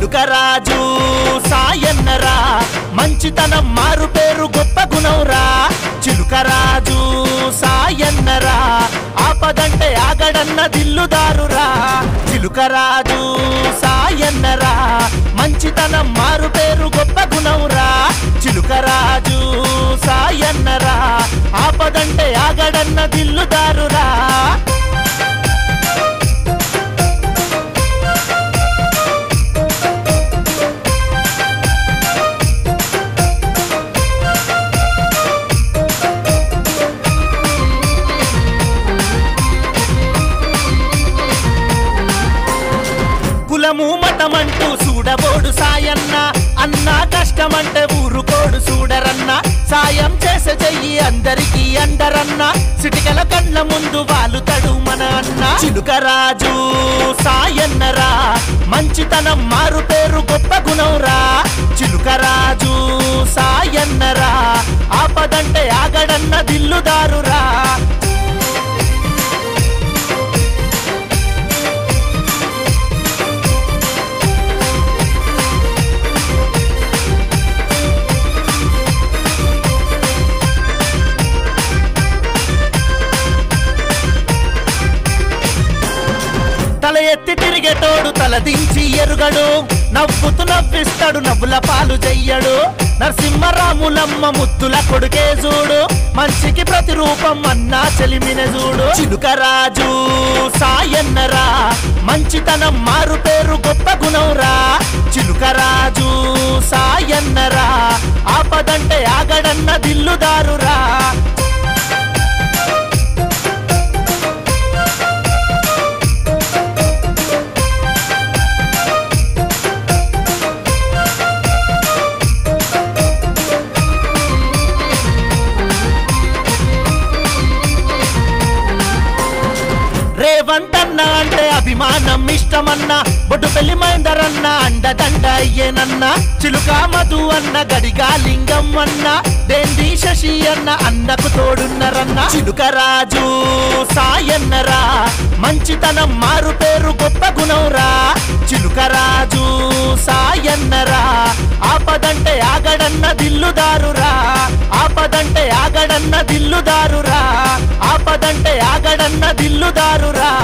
చిలుకరాజు సాయన్నరా మంచితనం మారు పేరు గొప్ప గుణంరా చిలుకరాజు సాయన్నరా ఆపదంటే ఆగడన్న దిల్లుదారురా చిలుకరాజు సాయన్నరా మంచితనం మారు పేరు గొప్ప గుణంరా చిలుకరాజు సాయన్నరా ఆపదంటే ఆగడన్న దిల్లుదారురా కులము మతమంటూ చూడబోడు సాయన్న అన్నా కష్టమంటే ఊరుకోడు చూడరన్న సాయం చేసే చెయ్యి అందరికీ అండరన్న సిటికల కళ్ళ ముందు వాలుతడు మన అన్న చిలుకరాజు సాయన్నరా మంచితనం మారు పేరు గొప్ప గుణంరా చిలుకరాజు సాయన్నరా ఆపదంటే ఆగడన్న దిల్లుదారురా తల ఎత్తి తిరిగేటోడు తలదించి ఎరుగడు నవ్వుతూ నవ్విస్తాడు నవ్వుల పాలు చెయ్యడు నరసింహరాములమ్మ ముద్దుల కొడుకే చూడు మనిషికి ప్రతిరూపం అన్నా చెలిమిన చూడు చిలుకరాజు సాయన్నరా మంచితనం మారు పేరు గొప్ప గుణంరా చిలుకరాజు సాయన్నరా ఆపదంటే ఆగడన్న దిల్లుదారురా రేవంత్ అన్న అంటే అభిమానం ఇష్టమన్న బొడ్డు పెళ్లి మైందరన్న అండదండ అయ్యేనన్న చిలుక మధు అన్న గడిగా లింగం అన్న దేంది శశి అన్న అన్నకు తోడున్నరన్న చిలుక రాజు సాయన్నరా మంచితనం మారు పేరు గొప్ప గుణంరా చిలుక రాజు సాయన్నరా ఆపదంటే ఆగడన్న దిల్లుదారురా ఆపదంటే ఆగడన్న దిల్లుదారురా ఆపదంటే ఆగడన్న దిల్లుదారురా